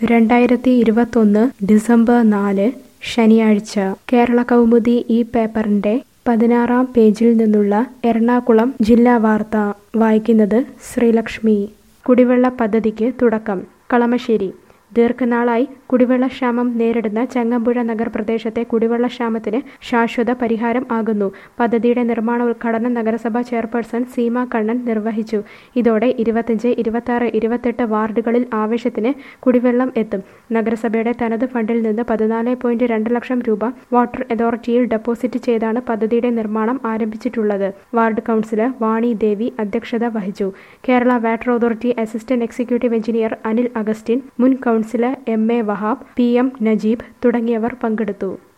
രണ്ടായിരത്തി ഇരുപത്തൊന്ന് ഡിസംബർ നാല് ശനിയാഴ്ച കേരള കൗമുദി ഈ പേപ്പറിന്റെ പതിനാറാം പേജിൽ നിന്നുള്ള എറണാകുളം ജില്ലാ വാർത്ത വായിക്കുന്നത് ശ്രീലക്ഷ്മി കുടിവെള്ള പദ്ധതിക്ക് തുടക്കം കളമശ്ശേരി ദീർഘനാളായി കുടിവെള്ളക്ഷാമം നേരിടുന്ന ചങ്ങമ്പുഴ നഗരപ്രദേശത്തെ കുടിവെള്ളക്ഷാമത്തിന് ശാശ്വത പരിഹാരം ആകുന്നു പദ്ധതിയുടെ നിർമ്മാണ ഉദ്ഘാടനം നഗരസഭാ ചെയർപേഴ്സൺ സീമ കണ്ണൻ നിർവഹിച്ചു ഇതോടെ ഇരുപത്തിയഞ്ച് ഇരുപത്തി ഇരുപത്തെട്ട് വാർഡുകളിൽ ആവശ്യത്തിന് കുടിവെള്ളം എത്തും നഗരസഭയുടെ തനത് ഫണ്ടിൽ നിന്ന് പതിനാല് പോയിന്റ് രണ്ട് ലക്ഷം രൂപ വാട്ടർ അതോറിറ്റിയിൽ ഡെപ്പോസിറ്റ് ചെയ്താണ് പദ്ധതിയുടെ നിർമ്മാണം ആരംഭിച്ചിട്ടുള്ളത് വാർഡ് കൗൺസിലർ വാണി ദേവി അധ്യക്ഷത വഹിച്ചു Kerala water authority assistant executive engineer Anil Augustine മുൻ councillor M A Wahab P M Najeeb തുടങ്ങിയവർ പങ്കെടുത്തു